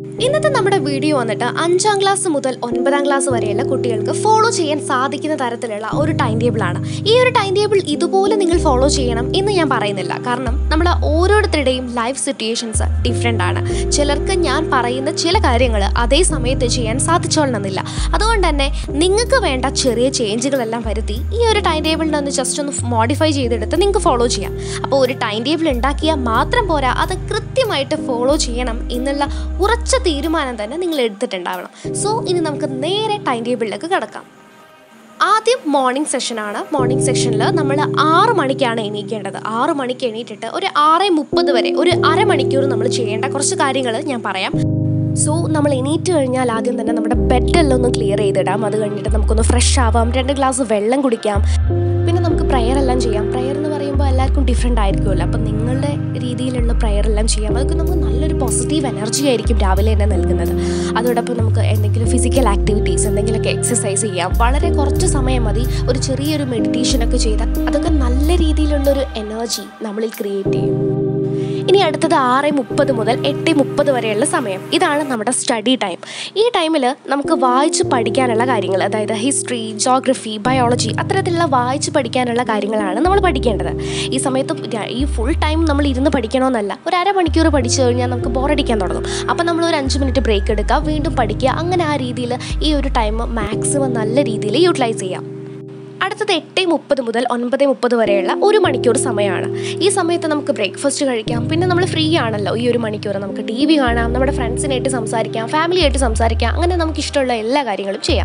ഇന്നത്തെ നമ്മുടെ വീഡിയോ വന്നിട്ട് അഞ്ചാം ക്ലാസ് മുതൽ ഒൻപതാം ക്ലാസ് വരെയുള്ള കുട്ടികൾക്ക് ഫോളോ ചെയ്യാൻ സാധിക്കുന്ന തരത്തിലുള്ള ഒരു ടൈം ടേബിൾ ആണ് ഈ ഒരു ടൈം ടേബിൾ ഇതുപോലെ നിങ്ങൾ ഫോളോ ചെയ്യണം എന്ന് ഞാൻ പറയുന്നില്ല കാരണം നമ്മൾ ഓരോരുത്തരുടെയും ലൈഫ് സിറ്റുവേഷൻസ് ഡിഫറെൻ്റ് ആണ് ചിലർക്ക് ഞാൻ പറയുന്ന ചില കാര്യങ്ങൾ അതേ സമയത്ത് ചെയ്യാൻ സാധിച്ചോളണമെന്നില്ല അതുകൊണ്ട് തന്നെ നിങ്ങൾക്ക് വേണ്ട ചെറിയ ചേഞ്ചുകളെല്ലാം വരുത്തി ഈ ഒരു ടൈം ടേബിളിനെ ഒന്ന് ജസ്റ്റ് ഒന്ന് മോഡിഫൈ ചെയ്തെടുത്ത് നിങ്ങൾക്ക് ഫോളോ ചെയ്യാം അപ്പോൾ ഒരു ടൈം ടേബിൾ ഉണ്ടാക്കിയാൽ മാത്രം പോരാ അത് കൃത്യമായിട്ട് ഫോളോ ചെയ്യണം എന്നുള്ള ഉറച്ച തീരുമാനം തന്നെ നിങ്ങൾ എടുത്തിട്ടുണ്ടാവണം സോ ഇനി നമുക്ക് നേരെ ടൈം ടേബിളിലേക്ക് കിടക്കാം ആദ്യം മോർണിംഗ് സെഷനാണ് മോർണിംഗ് സെഷനിൽ നമ്മൾ ആറ് മണിക്കാണ് എണീക്കേണ്ടത് ആറ് മണിക്ക് എണീറ്റിട്ട് ഒരു ആറ് മുപ്പത് വരെ ഒരു അരമണിക്കൂർ നമ്മൾ ചെയ്യേണ്ട കുറച്ച് കാര്യങ്ങൾ ഞാൻ പറയാം സോ നമ്മൾ എണീറ്റ് കഴിഞ്ഞാൽ ആദ്യം തന്നെ നമ്മുടെ ബെഡെല്ലാം ഒന്ന് ക്ലിയർ ചെയ്തിടാം അത് കഴിഞ്ഞിട്ട് നമുക്കൊന്ന് ഫ്രഷ് ആവാം രണ്ട് ഗ്ലാസ് വെള്ളം കുടിക്കാം പിന്നെ നമുക്ക് പ്രയർ എല്ലാം ചെയ്യാം പ്രയർ എന്ന് പറയുമ്പോൾ എല്ലാവർക്കും ഡിഫറെൻ്റ് ആയിരിക്കുമല്ലോ അപ്പം നിങ്ങളുടെ രീതിയിലുള്ള പ്രയർ എല്ലാം ചെയ്യാം അതൊക്കെ നമുക്ക് നല്ലൊരു പോസിറ്റീവ് എനർജി ആയിരിക്കും രാവിലെ തന്നെ നൽകുന്നത് അതോടൊപ്പം നമുക്ക് എന്തെങ്കിലും ഫിസിക്കൽ ആക്ടിവിറ്റീസ് എന്തെങ്കിലുമൊക്കെ എക്സസൈസ് ചെയ്യാം വളരെ കുറച്ച് സമയം മതി ഒരു ചെറിയൊരു മെഡിറ്റേഷനൊക്കെ ചെയ്താൽ അതൊക്കെ നല്ല രീതിയിലുള്ളൊരു എനർജി നമ്മളിൽ ക്രിയേറ്റ് ചെയ്യും ഇനി അടുത്തത് ആറ് മുപ്പത് മുതൽ എട്ട് മുപ്പത് വരെയുള്ള സമയം ഇതാണ് നമ്മുടെ സ്റ്റഡി ടൈം ഈ ടൈമിൽ നമുക്ക് വായിച്ച് പഠിക്കാനുള്ള കാര്യങ്ങൾ അതായത് ഹിസ്റ്ററി ജോഗ്രഫി ബയോളജി അത്തരത്തിലുള്ള വായിച്ച് പഠിക്കാനുള്ള കാര്യങ്ങളാണ് നമ്മൾ പഠിക്കേണ്ടത് ഈ സമയത്ത് ര- ഈ ഫുൾ ടൈം നമ്മൾ ഇരുന്ന് പഠിക്കണമെന്നല്ല ഒരു അരമണിക്കൂർ പഠിച്ചു കഴിഞ്ഞാൽ നമുക്ക് ബോറടിക്കാൻ തുടങ്ങും അപ്പോൾ നമ്മൾ ഒരു അഞ്ച് മിനിറ്റ് ബ്രേക്ക് എടുക്കുക വീണ്ടും പഠിക്കുക അങ്ങനെ ആ രീതിയിൽ ഈ ഒരു ടൈം മാക്സിമം നല്ല രീതിയിൽ യൂട്ടിലൈസ് ചെയ്യാം അടുത്തത് എട്ട് മുപ്പത് മുതൽ ഒൻപത് മുപ്പത് വരെയുള്ള ഒരു മണിക്കൂർ സമയമാണ് ഈ സമയത്ത് നമുക്ക് ബ്രേക്ക്ഫാസ്റ്റ് കഴിക്കാം പിന്നെ നമ്മൾ ഫ്രീ ആണല്ലോ ഈ ഒരു മണിക്കൂർ നമുക്ക് ടി വി കാണാം നമ്മുടെ ഫ്രണ്ട്സിനായിട്ട് സംസാരിക്കാം ഫാമിലിയായിട്ട് സംസാരിക്കാം അങ്ങനെ നമുക്ക് ഇഷ്ടമുള്ള എല്ലാ കാര്യങ്ങളും ചെയ്യാം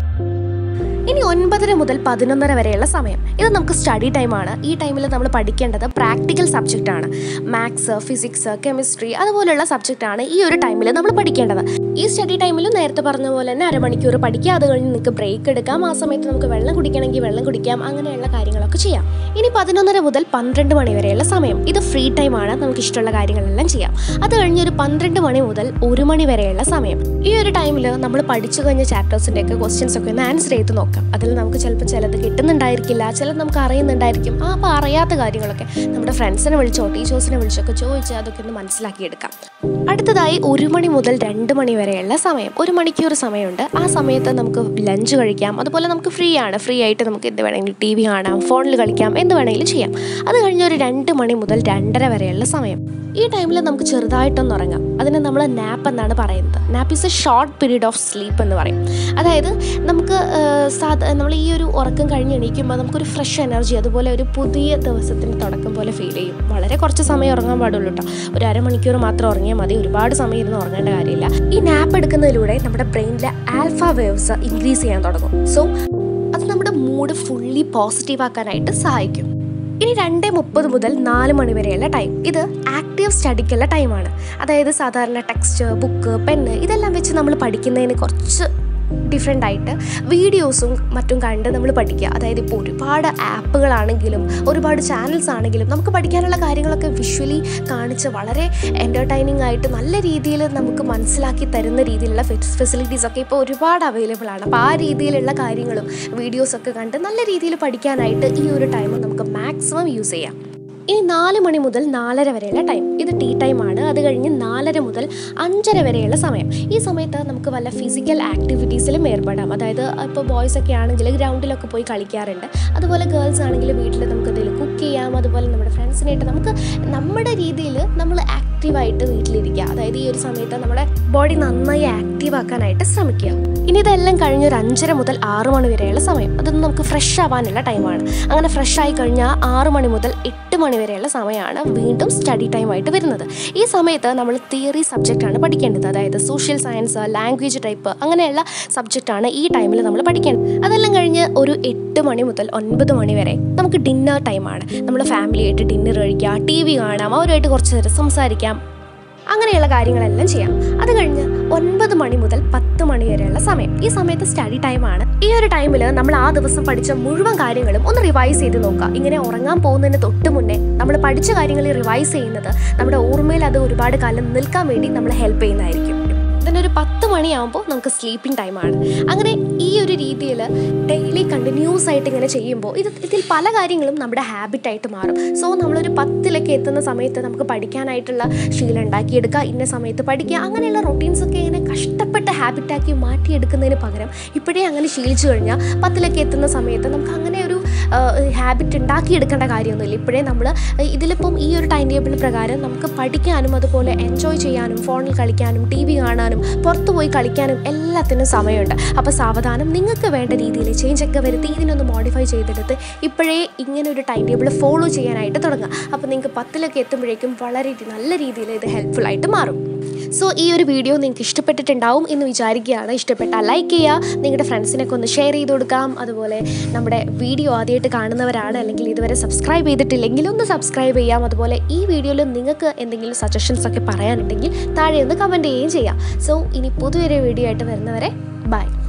ഇനി ഒൻപതര മുതൽ പതിനൊന്നര വരെയുള്ള സമയം ഇത് നമുക്ക് സ്റ്റഡി ടൈമാണ് ഈ ടൈമിൽ നമ്മൾ പഠിക്കേണ്ടത് പ്രാക്ടിക്കൽ സബ്ജക്റ്റ് ആണ് മാത്സ് ഫിസിക്സ് കെമിസ്ട്രി അതുപോലുള്ള സബ്ജക്റ്റ് ആണ് ഈ ഒരു ടൈമിൽ നമ്മൾ പഠിക്കേണ്ടത് ഈ സ്റ്റഡി ടൈമിൽ നേരത്തെ പറഞ്ഞ പോലെ തന്നെ അരമണിക്കൂർ പഠിക്കുക അത് കഴിഞ്ഞ് നിങ്ങൾക്ക് ബ്രേക്ക് എടുക്കാം ആ സമയത്ത് നമുക്ക് വെള്ളം കുടിക്കണമെങ്കിൽ വെള്ളം കുടിക്കാം അങ്ങനെയുള്ള കാര്യങ്ങളൊക്കെ ചെയ്യാം ഇനി പതിനൊന്നര മുതൽ പന്ത്രണ്ട് മണി വരെയുള്ള സമയം ഇത് ഫ്രീ ടൈമാണ് നമുക്ക് ഇഷ്ടമുള്ള കാര്യങ്ങളെല്ലാം ചെയ്യാം അത് കഴിഞ്ഞ് ഒരു പന്ത്രണ്ട് മണി മുതൽ ഒരു മണി വരെയുള്ള സമയം ഈ ഒരു ടൈമിൽ നമ്മൾ പഠിച്ചു കഴിഞ്ഞ ചാപ്റ്റേഴ്സിൻ്റെ ഒക്കെ ക്വസ്റ്റ്യൻസ് ഒക്കെ ഒന്ന് ആൻസർ ചെയ്ത് നോക്കാം അതിൽ നമുക്ക് ചിലപ്പോൾ ചിലത് കിട്ടുന്നുണ്ടായിരിക്കില്ല ചിലത് നമുക്ക് അറിയുന്നുണ്ടായിരിക്കും ആ അപ്പോൾ അറിയാത്ത കാര്യങ്ങളൊക്കെ നമ്മുടെ ഫ്രണ്ട്സിനെ വിളിച്ചോ ടീച്ചേഴ്സിനെ വിളിച്ചൊക്കെ ചോദിച്ച് അതൊക്കെ ഒന്ന് മനസ്സിലാക്കിയെടുക്കാം അടുത്തതായി ഒരു മണി മുതൽ രണ്ട് മണി വരെയുള്ള സമയം ഒരു മണിക്കൂർ സമയമുണ്ട് ആ സമയത്ത് നമുക്ക് ലഞ്ച് കഴിക്കാം അതുപോലെ നമുക്ക് ഫ്രീ ആണ് ഫ്രീ ആയിട്ട് നമുക്ക് എന്ത് വേണമെങ്കിലും ടി വി കാണാം ഫോണിൽ കളിക്കാം എന്ത് വേണമെങ്കിലും ചെയ്യാം അത് കഴിഞ്ഞ് ഒരു രണ്ട് മണി മുതൽ രണ്ടര വരെയുള്ള സമയം ഈ ടൈമിൽ നമുക്ക് ചെറുതായിട്ടൊന്ന് ഉറങ്ങാം അതിനെ നമ്മൾ നാപ്പ് എന്നാണ് പറയുന്നത് nap is a short period of sleep എന്ന് പറയും അതായത് നമുക്ക് സാധാ നമ്മൾ ഈ ഒരു ഉറക്കം കഴിഞ്ഞ് എണീക്കുമ്പോൾ നമുക്കൊരു ഫ്രഷ് എനർജി അതുപോലെ ഒരു പുതിയ ദിവസത്തിൻ്റെ തുടക്കം പോലെ ഫീൽ ചെയ്യും വളരെ കുറച്ച് സമയം ഉറങ്ങാൻ പാടുള്ളൂ കേട്ടോ ഒരു അരമണിക്കൂർ മാത്രം ഉറങ്ങിയാൽ മതി ഒരുപാട് സമയം ഇരുന്ന് ഉറങ്ങേണ്ട കാര്യമില്ല ഈ നാപ്പ് എടുക്കുന്നതിലൂടെ നമ്മുടെ ബ്രെയിനിലെ ആൽഫ വേവ്സ് ഇൻക്രീസ് ചെയ്യാൻ തുടങ്ങും സോ അത് നമ്മുടെ മൂഡ് ഫുള്ളി പോസിറ്റീവ് ആക്കാനായിട്ട് സഹായിക്കും ഇനി രണ്ട് മുപ്പത് മുതൽ നാല് മണി വരെയുള്ള ടൈം ഇത് ആക്റ്റീവ് സ്റ്റഡിക്കുള്ള ടൈമാണ് അതായത് സാധാരണ ടെക്സ്റ്റ് ബുക്ക് പെന്ന് ഇതെല്ലാം വെച്ച് നമ്മൾ പഠിക്കുന്നതിന് കുറച്ച് ഡിഫറെൻ്റ് ആയിട്ട് വീഡിയോസും മറ്റും കണ്ട് നമ്മൾ പഠിക്കുക അതായത് ഇപ്പോൾ ഒരുപാട് ആപ്പുകളാണെങ്കിലും ഒരുപാട് ചാനൽസ് ആണെങ്കിലും നമുക്ക് പഠിക്കാനുള്ള കാര്യങ്ങളൊക്കെ വിഷ്വലി കാണിച്ച് വളരെ എൻ്റർടൈനിങ് ആയിട്ട് നല്ല രീതിയിൽ നമുക്ക് മനസ്സിലാക്കി തരുന്ന രീതിയിലുള്ള ഫെസിലിറ്റീസ് ഒക്കെ ഇപ്പോൾ ഒരുപാട് അവൈലബിൾ ആണ് അപ്പോൾ ആ രീതിയിലുള്ള കാര്യങ്ങളും വീഡിയോസൊക്കെ കണ്ട് നല്ല രീതിയിൽ പഠിക്കാനായിട്ട് ഈ ഒരു ടൈം നമുക്ക് മാക്സിമം യൂസ് ചെയ്യാം ഇനി നാല് മണി മുതൽ നാലര വരെയുള്ള ടൈം ഇത് ടീ ടൈമാണ് അത് കഴിഞ്ഞ് നാലര മുതൽ അഞ്ചര വരെയുള്ള സമയം ഈ സമയത്ത് നമുക്ക് വല്ല ഫിസിക്കൽ ആക്ടിവിറ്റീസിലും ഏർപ്പെടാം അതായത് ഇപ്പോൾ ബോയ്സ് ഒക്കെ ആണെങ്കിൽ ഗ്രൗണ്ടിലൊക്കെ പോയി കളിക്കാറുണ്ട് അതുപോലെ ഗേൾസ് ആണെങ്കിൽ വീട്ടിൽ നമുക്ക് എന്തെങ്കിലും കുക്ക് ചെയ്യാം അതുപോലെ നമ്മുടെ ഫ്രണ്ട്സിനായിട്ട് നമുക്ക് നമ്മുടെ രീതിയിൽ നമ്മൾ ആക്റ്റീവായിട്ട് വീട്ടിലിരിക്കുക അതായത് ഈ ഒരു സമയത്ത് നമ്മുടെ ബോഡി നന്നായി ആക്റ്റീവ് ആക്കാനായിട്ട് ശ്രമിക്കുക ഇനി ഇതെല്ലാം കഴിഞ്ഞ് ഒരു അഞ്ചര മുതൽ ആറ് മണി വരെയുള്ള സമയം അതൊന്ന് നമുക്ക് ഫ്രഷ് ആവാനുള്ള ടൈമാണ് അങ്ങനെ ഫ്രഷ് ആയി കഴിഞ്ഞാൽ ആറ് മണി മുതൽ എട്ട് മണി വരെയുള്ള സമയമാണ് വീണ്ടും സ്റ്റഡി ടൈം ആയിട്ട് വരുന്നത് ഈ സമയത്ത് നമ്മൾ തിയറി സബ്ജക്റ്റാണ് പഠിക്കേണ്ടത് അതായത് സോഷ്യൽ സയൻസ് ലാംഗ്വേജ് ടൈപ്പ് അങ്ങനെയുള്ള സബ്ജക്റ്റാണ് ഈ ടൈമിൽ നമ്മൾ പഠിക്കേണ്ടത് അതെല്ലാം കഴിഞ്ഞ് ഒരു എട്ട് മണി മുതൽ ഒൻപത് മണി വരെ നമുക്ക് ഡിന്നർ ടൈമാണ് നമ്മൾ ഫാമിലിയായിട്ട് ഡിന്നർ കഴിക്കാം ടി വി കാണാം അവരുമായിട്ട് കുറച്ച് നേരം സംസാരിക്കാം അങ്ങനെയുള്ള കാര്യങ്ങളെല്ലാം ചെയ്യാം അത് കഴിഞ്ഞ് ഒൻപത് മണി മുതൽ പത്ത് മണി വരെയുള്ള സമയം ഈ സമയത്ത് സ്റ്റഡി ടൈമാണ് ഈ ഒരു ടൈമിൽ നമ്മൾ ആ ദിവസം പഠിച്ച മുഴുവൻ കാര്യങ്ങളും ഒന്ന് റിവൈസ് ചെയ്ത് നോക്കുക ഇങ്ങനെ ഉറങ്ങാൻ പോകുന്നതിന് തൊട്ട് മുന്നേ നമ്മൾ പഠിച്ച കാര്യങ്ങൾ റിവൈസ് ചെയ്യുന്നത് നമ്മുടെ ഓർമ്മയിൽ അത് ഒരുപാട് കാലം നിൽക്കാൻ വേണ്ടി നമ്മളെ ഹെൽപ്പ് ചെയ്യുന്നതായിരിക്കും then ഒരു പത്ത് മണിയാകുമ്പോൾ നമുക്ക് സ്ലീപ്പിംഗ് ടൈമാണ് അങ്ങനെ ഈ ഒരു രീതിയിൽ ഡെയിലി കണ്ടിന്യൂസ് ആയിട്ട് ഇങ്ങനെ ചെയ്യുമ്പോൾ ഇത് ഇതിൽ പല കാര്യങ്ങളും നമ്മുടെ ഹാബിറ്റായിട്ട് മാറും സോ നമ്മളൊരു പത്തിലൊക്കെ എത്തുന്ന സമയത്ത് നമുക്ക് പഠിക്കാനായിട്ടുള്ള ശീലം ഉണ്ടാക്കിയെടുക്കുക ഇന്ന സമയത്ത് പഠിക്കുക അങ്ങനെയുള്ള റൊട്ടീൻസ് ഒക്കെ ഇങ്ങനെ കഷ്ടപ്പെട്ട ഹാബിറ്റാക്കി മാറ്റിയെടുക്കുന്നതിന് പകരം ഇപ്പോഴേ അങ്ങനെ ശീലിച്ചു കഴിഞ്ഞാൽ പത്തിലൊക്കെ എത്തുന്ന സമയത്ത് നമുക്ക് അങ്ങനെ ഒരു ഹാബിറ്റ് ഉണ്ടാക്കിയെടുക്കേണ്ട കാര്യമൊന്നുമില്ല ഇപ്പോഴേ നമ്മൾ ഇതിലിപ്പം ഈ ഒരു ടൈം ടേബിൾ പ്രകാരം നമുക്ക് പഠിക്കാനും അതുപോലെ എൻജോയ് ചെയ്യാനും ഫോണിൽ കളിക്കാനും ടി വി കാണാനും പുറത്തു പോയി കളിക്കാനും എല്ലാത്തിനും സമയമുണ്ട് അപ്പോൾ സാവധാനം നിങ്ങൾക്ക് വേണ്ട രീതിയിൽ ചേഞ്ച് ഒക്കെ വരുത്തി ഇതിനൊന്ന് മോഡിഫൈ ചെയ്തെടുത്ത് ഇപ്പോഴേ ഇങ്ങനെ ഒരു ടൈം ടേബിൾ ഫോളോ ചെയ്യാനായിട്ട് തുടങ്ങുക അപ്പോൾ നിങ്ങൾക്ക് പത്തിലൊക്കെ എത്തുമ്പോഴേക്കും വളരെ നല്ല രീതിയിൽ ഇത് ഹെൽപ്ഫുൾ ആയിട്ട് മാറും സോ ഈ ഒരു വീഡിയോ നിങ്ങൾക്ക് ഇഷ്ടപ്പെട്ടിട്ടുണ്ടാവും എന്ന് വിചാരിക്കുകയാണ് ഇഷ്ടപ്പെട്ടാൽ ലൈക്ക് ചെയ്യുക നിങ്ങളുടെ ഫ്രണ്ട്സിനൊക്കെ ഒന്ന് ഷെയർ ചെയ്ത് കൊടുക്കാം അതുപോലെ നമ്മുടെ വീഡിയോ ആദ്യമായിട്ട് കാണുന്നവരാണ് അല്ലെങ്കിൽ ഇതുവരെ സബ്സ്ക്രൈബ് ചെയ്തിട്ടില്ലെങ്കിൽ ഒന്ന് സബ്സ്ക്രൈബ് ചെയ്യാം അതുപോലെ ഈ വീഡിയോയിൽ നിങ്ങൾക്ക് എന്തെങ്കിലും സജഷൻസ് ഒക്കെ പറയാനുണ്ടെങ്കിൽ താഴെ ഒന്ന് കമൻറ്റ് ചെയ്യുകയും ചെയ്യാം സോ ഇനി പുതിയൊരു വീഡിയോ ആയിട്ട് വരുന്നവരെ ബൈ